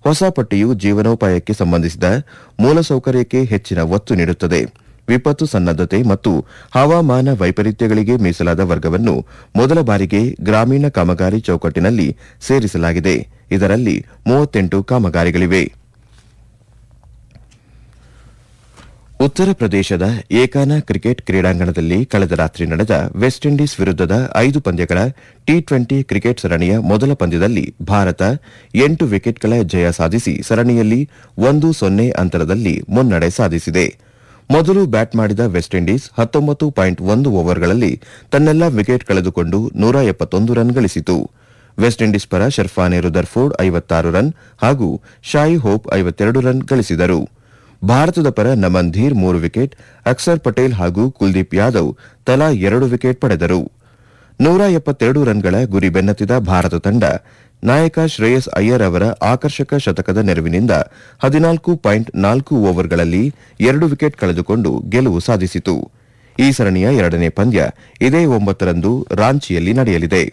ಹೊಸ ಪಟ್ಟಿಯು ಜೀವನೋಪಾಯಕ್ಕೆ ಸಂಬಂಧಿಸಿದ ಮೂಲಸೌಕರ್ಯಕ್ಕೆ ಹೆಚ್ಚಿನ ಒತ್ತು ನೀಡುತ್ತದೆ ವಿಪತ್ತು ಸನ್ನದ್ದತೆ ಮತ್ತು ಹವಾಮಾನ ವೈಪರೀತ್ಯಗಳಿಗೆ ಮೀಸಲಾದ ವರ್ಗವನ್ನು ಮೊದಲ ಬಾರಿಗೆ ಗ್ರಾಮೀಣ ಕಾಮಗಾರಿ ಚೌಕಟ್ಟಿನಲ್ಲಿ ಸೇರಿಸಲಾಗಿದೆ ಇದರಲ್ಲಿ ಮೂವತ್ತೆಂಟು ಕಾಮಗಾರಿಗಳಿವೆ ಉತ್ತರ ಪ್ರದೇಶದ ಏಕಾನ ಕ್ರಿಕೆಟ್ ಕ್ರೀಡಾಂಗಣದಲ್ಲಿ ಕಳೆದ ರಾತ್ರಿ ನಡೆದ ವೆಸ್ಟ್ ಇಂಡೀಸ್ ವಿರುದ್ದದ ಐದು ಪಂದ್ಯಗಳ ಟಿ ಟ್ವೆಂಟಿ ಕ್ರಿಕೆಟ್ ಸರಣಿಯ ಮೊದಲ ಪಂದ್ಯದಲ್ಲಿ ಭಾರತ ಎಂಟು ವಿಕೆಟ್ಗಳ ಜಯ ಸಾಧಿಸಿ ಸರಣಿಯಲ್ಲಿ ಒಂದು ಸೊನ್ನೆ ಅಂತರದಲ್ಲಿ ಮುನ್ನಡೆ ಸಾಧಿಸಿದೆ ಮೊದಲು ಬ್ಯಾಟ್ ಮಾಡಿದ ವೆಸ್ಟ್ ಇಂಡೀಸ್ ಹತ್ತೊಂಬತ್ತು ಪಾಯಿಂಟ್ ಒಂದು ಓವರ್ಗಳಲ್ಲಿ ತನ್ನೆಲ್ಲ ವಿಕೆಟ್ ಕಳೆದುಕೊಂಡು ನೂರ ಎಪ್ಪತ್ತೊಂದು ರನ್ ಗಳಿಸಿತು ವೆಸ್ಟ್ ಇಂಡೀಸ್ ಪರ ಶರ್ಫಾನೆ ರುದರ್ಫೋರ್ಡ್ ಐವತ್ತಾರು ರನ್ ಹಾಗೂ ಶಾಯಿ ಹೋಪ್ ಐವತ್ತೆರಡು ರನ್ ಗಳಿಸಿದರು ಭಾರತದ ಪರ ನಮನ್ ಧೀರ್ ಮೂರು ವಿಕೆಟ್ ಅಕ್ಸರ್ ಪಟೇಲ್ ಹಾಗೂ ಕುಲ್ದೀಪ್ ಯಾದವ್ ತಲಾ ಎರಡು ವಿಕೆಟ್ ಪಡೆದರು ನೂರ ಎಪ್ಪತ್ತೆರಡು ರನ್ಗಳ ಗುರಿ ಬೆನ್ನತ್ತಿದ ಭಾರತ ತಂಡ ನಾಯಕ ಶ್ರೇಯಸ್ ಅಯ್ಯರ್ ಅವರ ಆಕರ್ಷಕ ಶತಕದ ನೆರವಿನಿಂದ ಹದಿನಾಲ್ಕು ಪಾಯಿಂಟ್ ನಾಲ್ಕು ಓವರ್ಗಳಲ್ಲಿ ಎರಡು ವಿಕೆಟ್ ಕಳೆದುಕೊಂಡು ಗೆಲುವು ಸಾಧಿಸಿತು ಈ ಸರಣಿಯ ಎರಡನೇ ಪಂದ್ಯ ಇದೇ ಒಂಬತ್ತರಂದು ರಾಂಚಿಯಲ್ಲಿ ನಡೆಯಲಿದೆ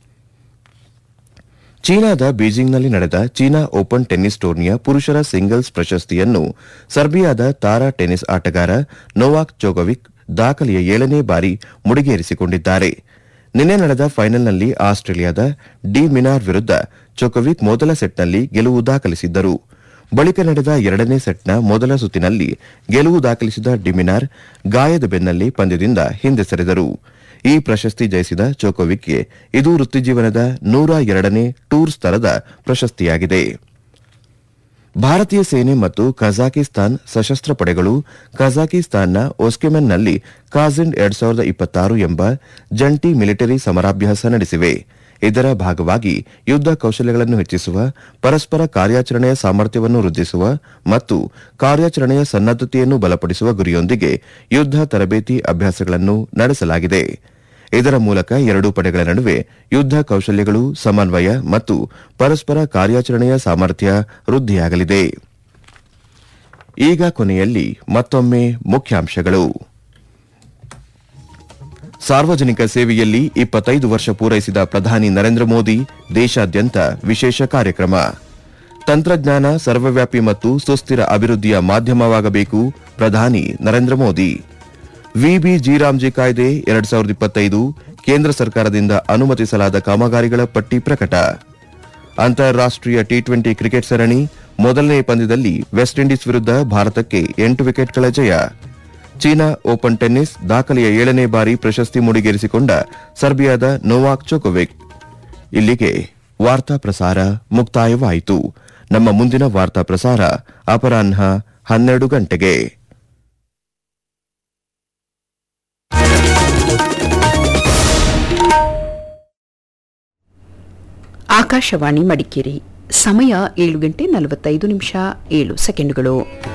ಚೀನಾದ ಬೀಜಿಂಗ್ನಲ್ಲಿ ನಡೆದ ಚೀನಾ ಓಪನ್ ಟೆನ್ನಿಸ್ ಟೂರ್ನಿಯ ಪುರುಷರ ಸಿಂಗಲ್ಸ್ ಪ್ರಶಸ್ತಿಯನ್ನು ಸರ್ಬಿಯಾದ ತಾರಾ ಟೆನ್ನಿಸ್ ಆಟಗಾರ ನೋವಾಕ್ ಜೋಗೋವಿಕ್ ದಾಖಲೆಯ ಏಳನೇ ಬಾರಿ ಮುಡಿಗೇರಿಸಿಕೊಂಡಿದ್ದಾರೆ ನಿನ್ನೆ ನಡೆದ ಫೈನಲ್ನಲ್ಲಿ ಆಸ್ಟ್ರೇಲಿಯಾದ ಡಿ ಮಿನಾರ್ ವಿರುದ್ದ ಜೋಕೋವಿಕ್ ಮೊದಲ ಸೆಟ್ನಲ್ಲಿ ಗೆಲುವು ದಾಖಲಿಸಿದ್ದರು ಬಳಿಕ ನಡೆದ ಎರಡನೇ ಸೆಟ್ನ ಮೊದಲ ಸುತ್ತಿನಲ್ಲಿ ಗೆಲುವು ದಾಖಲಿಸಿದ ಡಿಮಿನಾರ್ ಗಾಯದ ಬೆನ್ನಲ್ಲಿ ಪಂದ್ಯದಿಂದ ಹಿಂದೆ ಸರಿದರು ಈ ಪ್ರಶಸ್ತಿ ಜಯಿಸಿದ ಜೋಕೋವಿಕ್ಗೆ ಇದು ವೃತ್ತಿಜೀವನದ ನೂರ ಎರಡನೇ ಟೂರ್ ಸ್ತರದ ಪ್ರಶಸ್ತಿಯಾಗಿದೆ ಭಾರತೀಯ ಸೇನೆ ಮತ್ತು ಕಜಾಕಿಸ್ತಾನ್ ಸಶಸ್ತ್ರ ಪಡೆಗಳು ಕಜಾಕಿಸ್ತಾನ್ನ ಒಸ್ಕೆಮೆನ್ನಲ್ಲಿ ಕಾಜಿಂಡ್ ಎರಡ್ ಸಾವಿರದ ಇಪ್ಪತ್ತಾರು ಎಂಬ ಜಂಟಿ ಮಿಲಿಟರಿ ಸಮರಾಭ್ಯಾಸ ನಡೆಸಿವೆ ಇದರ ಭಾಗವಾಗಿ ಯುದ್ದ ಕೌಶಲ್ಯಗಳನ್ನು ಹೆಚ್ಚಿಸುವ ಪರಸ್ಪರ ಕಾರ್ಯಾಚರಣೆಯ ಸಾಮರ್ಥ್ಯವನ್ನು ವೃದ್ಧಿಸುವ ಮತ್ತು ಕಾರ್ಯಾಚರಣೆಯ ಸನ್ನದ್ದತೆಯನ್ನು ಬಲಪಡಿಸುವ ಗುರಿಯೊಂದಿಗೆ ಯುದ್ದ ತರಬೇತಿ ಅಭ್ಯಾಸಗಳನ್ನು ನಡೆಸಲಾಗಿದೆ ಇದರ ಮೂಲಕ ಎರಡೂ ಪಡೆಗಳ ನಡುವೆ ಯುದ್ದ ಕೌಶಲ್ಯಗಳು ಸಮನ್ವಯ ಮತ್ತು ಪರಸ್ಪರ ಕಾರ್ಯಾಚರಣೆಯ ಸಾಮರ್ಥ್ಯ ವೃದ್ಧಿಯಾಗಲಿದೆ ಈಗ ಕೊನೆಯಲ್ಲಿ ಮತ್ತೊಮ್ಮೆ ಮುಖ್ಯಾಂಶಗಳು ಸಾರ್ವಜನಿಕ ಸೇವೆಯಲ್ಲಿ ಇಪ್ಪತ್ತೈದು ವರ್ಷ ಪೂರೈಸಿದ ಪ್ರಧಾನಿ ನರೇಂದ್ರ ಮೋದಿ ದೇಶಾದ್ಯಂತ ವಿಶೇಷ ಕಾರ್ಯಕ್ರಮ ತಂತ್ರಜ್ಞಾನ ಸರ್ವವ್ಯಾಪಿ ಮತ್ತು ಸುಸ್ಥಿರ ಅಭಿವೃದ್ಧಿಯ ಮಾಧ್ಯಮವಾಗಬೇಕು ಪ್ರಧಾನಿ ನರೇಂದ್ರ ಮೋದಿ ವಿಬಿ ಜಿರಾಮ್ಜಿ ಕಾಯ್ದೆ ಎರಡ್ ಸಾವಿರದ ಇಪ್ಪತ್ತೈದು ಕೇಂದ್ರ ಸರ್ಕಾರದಿಂದ ಅನುಮತಿಸಲಾದ ಕಾಮಗಾರಿಗಳ ಪಟ್ಟಿ ಪ್ರಕಟ ಅಂತಾರಾಷ್ಟೀಯ ಟಿ ಟ್ವೆಂಟಿ ಕ್ರಿಕೆಟ್ ಸರಣಿ ಮೊದಲನೇ ಪಂದ್ಯದಲ್ಲಿ ವೆಸ್ಟ್ ಇಂಡೀಸ್ ವಿರುದ್ಧ ಭಾರತಕ್ಕೆ ಎಂಟು ವಿಕೆಟ್ಗಳ ಜಯ ಚೀನಾ ಓಪನ್ ಟೆನ್ನಿಸ್ ದಾಖಲೆಯ ಏಳನೇ ಬಾರಿ ಪ್ರಶಸ್ತಿ ಮುಡಿಗೇರಿಸಿಕೊಂಡ ಸರ್ಬಿಯಾದ ನೋವಾಕ್ ಜೋಕೋವಿಕ್ ಇಲ್ಲಿಗೆ ವಾರ್ತಾ ಪ್ರಸಾರ ಮುಕ್ತಾಯವಾಯಿತು ನಮ್ಮ ಮುಂದಿನ ವಾರ್ತಾ ಪ್ರಸಾರ ಅಪರಾಹ್ನ ಹನ್ನೆರಡು ಗಂಟೆಗೆ ಆಕಾಶವಾಣಿ ಮಡಿಕೇರಿ ಸಮಯ ಏಳು ಗಂಟೆ ನಲವತ್ತೈದು ನಿಮಿಷ ಏಳು ಸೆಕೆಂಡುಗಳು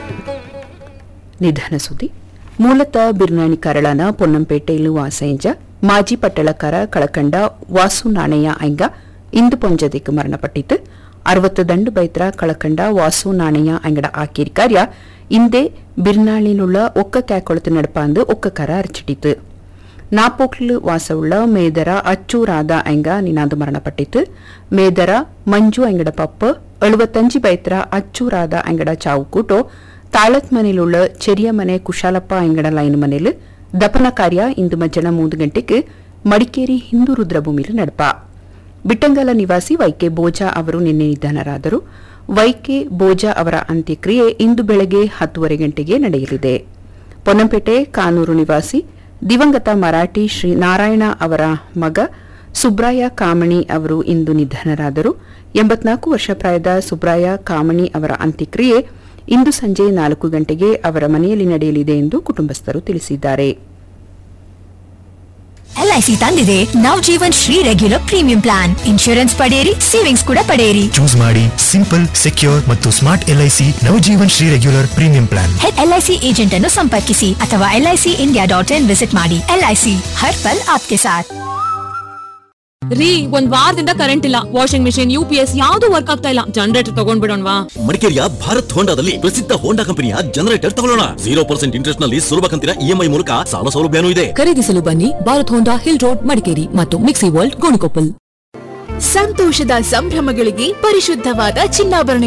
ನಿಧನ ಸುದ್ದಿ ಮೂಲತಃ ಬಿರ್ನಾಣಿ ಕರಳನ ಪೊನ್ನಂಪೇಟೆಯಲ್ಲಿ ವಾಸೆಂಜ ಮಾಜಿ ಪಟ್ಟಳಕಾರ ಕಳಕಂಡ ವಾಸು ನಾಣಯ್ಯ ಐಂಗ ಇಂದು ಪೊಂಜದಿಕ್ ಮರಣಪಟ್ಟಿತು ಅರವತ್ತು ದಂಡು ಬೈತ್ರ ಕಳಕಂಡ ವಾಸು ನಾಣಯ್ಯ ಅಂಗಡ ಆಕೀರಿ ಕಾರ್ಯ ಇಂದೇ ಬಿರ್ನಾಳಿನುಳ್ಳ ಒಕ್ಕ ಕ್ಯಾಕೊಳತು ನಡಪಾಂದು ಒಕ್ಕ ಕರ ಅರಚಿಟ್ಟಿತು ನಾಪೋಕ್ಲು ವಾಸವುಳ್ಳ ಮೇದರ ಅಚ್ಚೂರಾದ ಐಂಗ ನಿನಾದು ಮರಣಪಟ್ಟಿತು ಮೇದರ ಮಂಜು ಅಂಗಡ ಪಪ್ಪ ಎಳುವತ್ತಂಜಿ ಬೈತ್ರ ಅಚ್ಚೂರಾದ ಅಂಗಡ ಚಾವು ಕೂಟೋ ತಾಳತ್ ಮನೆಯಲ್ಲುಳ್ಳ ಚೆರಿಯ ಮನೆ ಕುಶಾಲಪ್ಪ ಅಂಗಡ ಲೈನ್ ಮನೆಲು ದಪನ ಕಾರ್ಯ ಇಂದು ಮಧ್ಯಾಹ್ನ ಮೂರು ಗಂಟೆಗೆ ಮಡಿಕೇರಿ ಹಿಂದೂ ರುದ್ರಭೂಮಿಲು ನಡಪ ಬಿಟ್ಟಂಗಲ ನಿವಾಸಿ ವೈಕೆ ಬೋಜಾ ಅವರು ನಿನ್ನೆ ನಿಧನರಾದರು ವೈಕೆ ಬೋಜಾ ಅವರ ಅಂತ್ಯಕ್ರಿಯೆ ಇಂದು ಬೆಳಗ್ಗೆ ಹತ್ತುವರೆ ಗಂಟೆಗೆ ನಡೆಯಲಿದೆ ಪೊನ್ನಂಪೇಟೆ ಕಾನೂರು ನಿವಾಸಿ ದಿವಂಗತ ಮರಾಠಿ ಶ್ರೀ ನಾರಾಯಣ ಅವರ ಮಗ ಸುಬ್ರಾಯ ಕಾಮಣಿ ಅವರು ಇಂದು ನಿಧನರಾದರು ಎಂಬತ್ನಾಲ್ಕು ವರ್ಷ ಪ್ರಾಯದ ಸುಬ್ರಾಯ ಕಾಮಣಿ ಅವರ ಅಂತ್ಯಕ್ರಿಯೆ ಇಂದು ಸಂಜೆ ನಾಲ್ಕು ಗಂಟೆಗೆ ಅವರ ಮನೆಯಲ್ಲಿ ನಡೆಯಲಿದೆ ಎಂದು ಕುಟುಂಬಸ್ಥರು ತಿಳಿಸಿದ್ದಾರೆ ಎಲ್ಐಸಿ ತಂದಿದೆ Nav Jeevan Shree regular premium plan insurance ಪಡೆಯಿರಿ ಸೇವಿಂಗ್ಸ್ ಕೂಡ ಪಡೆಯಿರಿ ಚೂಸ್ ಮಾಡಿ ಸಿಂಪಲ್ ಸೆಕ್ಯೂರ್ ಮತ್ತು smart LIC Navjeevan Shree regular premium plan LIC agent ಅನ್ನು ಸಂಪರ್ಕಿಸಿ ಅಥವಾ LIC India dot in visit ಮಾಡಿ ಎಲ್ಐಸಿ ಹರ್ ಪಲ್ ಆಪ್ಕೆ ಸಾಥ್ ರೀ ಒಂದ್ ವಾರದಿಂದ ಕರೆಂಟ್ ಇಲ್ಲ washing machine U P S ಯಾವ್ದು ವರ್ಕ್ ಆಗ್ತಾ ಇಲ್ಲ ಜನರೇಟರ್ ತಗೊಂಡ್ಬಿಡೋಣವಾ ಮಡಿಕೇರಿಯ ಭಾರತ್ ಹೋಂಡಾದಲ್ಲಿ ಪ್ರಸಿದ್ಧ ಹೋಂಡಾ ಕಂಪನಿಯ ಜನರೇಟರ್ ತಗೊಳ್ಳೋಣ ಜೀರೋ ಪರ್ಸೆಂಟ್ ಇಂಟ್ರೆಸ್ಟ್ ನಲ್ಲಿ ಸುಲಭ ಕಂತಿನ ಇಎಂಐ ಮೂಲಕ ಸಾಲ ಸೌಲಭ್ಯನೂ ಇದೆ ಖರೀದಿಸಲು ಬನ್ನಿ Bharat Honda hill road Madikeri ಮತ್ತು ಮಿಕ್ಸಿ ವರ್ಲ್ಡ್ ಗೋಣಿಕೊಪ್ಪಲ್ ಸಂತೋಷದ ಸಂಭ್ರಮಗಳಿಗೆ ಪರಿಶುದ್ಧವಾದ ಚಿನ್ನಾಭರಣ